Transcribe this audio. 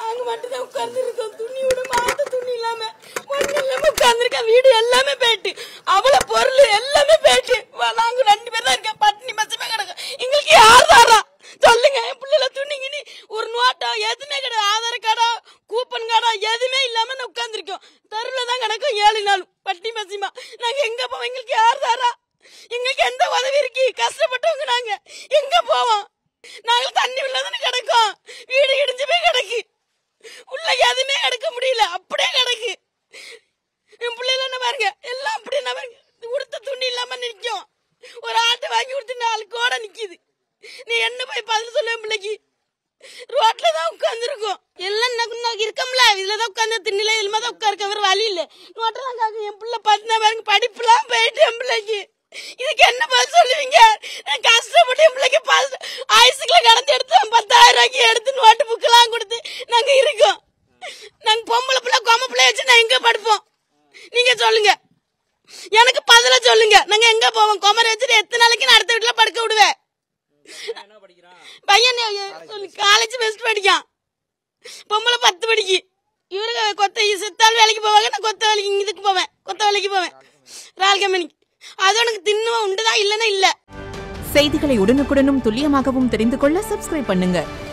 நாங்க மட்டும் தான் உட்கார்ந்து இருக்கோம் துணி விட மாத்த துணி இல்லாம ஒண்ணு இல்லாம உட்கார்ந்துருக்க வீடு எல்லாமே போயிட்டு அவ்வளவு பொருள் எல்லாமே போயிட்டு வா- நாங்க ரெண்டு பேர் தான் இருக்கோம் பட்டினி மசமே கிடக்கும் எங்களுக்கு யார் தாரா சொல்லுங்க என் பிள்ளைல துணி கிணி ஒரு நோட்டோ எதுவுமே கிடையாது ஆதார் கார்டோ கூப்பன் கார்டோ எதுவுமே இல்லாம நான் உட்கார்ந்துருக்கோம் தெருவில் தான் கிடக்கும் ஏழு நாள் பட்டினி பசிமா நாங்க எங்க போவோம் எங்களுக்கு யார் தாரா எங்களுக்கு எந்த உதவி இருக்கு கஷ்டப்பட்டவங்க நாங்க எங்க போவோம் நாங்க தண்ணி உள்ளதானே கிடக்கும் வீடு இடிஞ்சு போய் கிடக்கு உள்ள எதுவுமே எடுக்க முடியல அப்படியே கிடக்கு என் பிள்ளைல என்ன பாருங்க எல்லாம் அப்படியே என்ன பாருங்க உடுத்த துணி இல்லாம நிற்கும் ஒரு ஆட்டை வாங்கி கொடுத்து நாலு கோடை நிக்குது நீ என்ன போய் பதில் சொல்ல என் பிள்ளைக்கு ரோட்ல தான் உட்காந்துருக்கோம் எல்லாம் நக்கு- நக்கு இருக்கோம்ல இதுல தான் உட்காந்து திண்ணில இதுல தான் உட்காருக்க வேற வழி இல்ல நோட்டெல்லாம் காக்கு என் பிள்ளை பார்த்தா பாருங்க படிப்புலாம் போயிட்டு என் பிள்ளைக்கு இதுக்கு என்ன பதில் சொல்லுவீங்க நான் கஷ்டப்பட்டு என் பிள்ளைக்கு பல் ஐசுக்குள்ள கடந்து எடுத்து பத்தாயிரம் ரூபாய்க்கு எடுத்து நோட்டு புக்கெல்லாம் கொடுத்து நாங்க இருக்கோம் நாங்க பொம்பளை பிள்ளை கொம்ம பிள்ளை வச்சு நான் எங்க படுப்போம் நீங்க சொல்லுங்க எனக்கு பதில சொல்லுங்க நாங்க எங்க போவோம் குமர வச்சுட்டு எத்தனை நாளைக்கு நான் அடுத்த வீட்டுல படுக்க விடுவேன் பையன் காலேஜ் பெஸ்ட் படிக்கான் பொம்பளை பத்து படிக்கு இவருக்கு கொத்த சித்தாள் வேலைக்கு போவாங்க நான் கொத்த வேலைக்கு இங்க இதுக்கு போவேன் கொத்த வேலைக்கு போவேன் ரால் கம்பெனிக்கு அது உனக்கு தின்னுவா உண்டுதான் இல்லைன்னா இல்லை செய்திகளை உடனுக்குடனும் துல்லியமாகவும் தெரிந்து கொள்ள சப்ஸ்கிரைப் பண்ணுங்க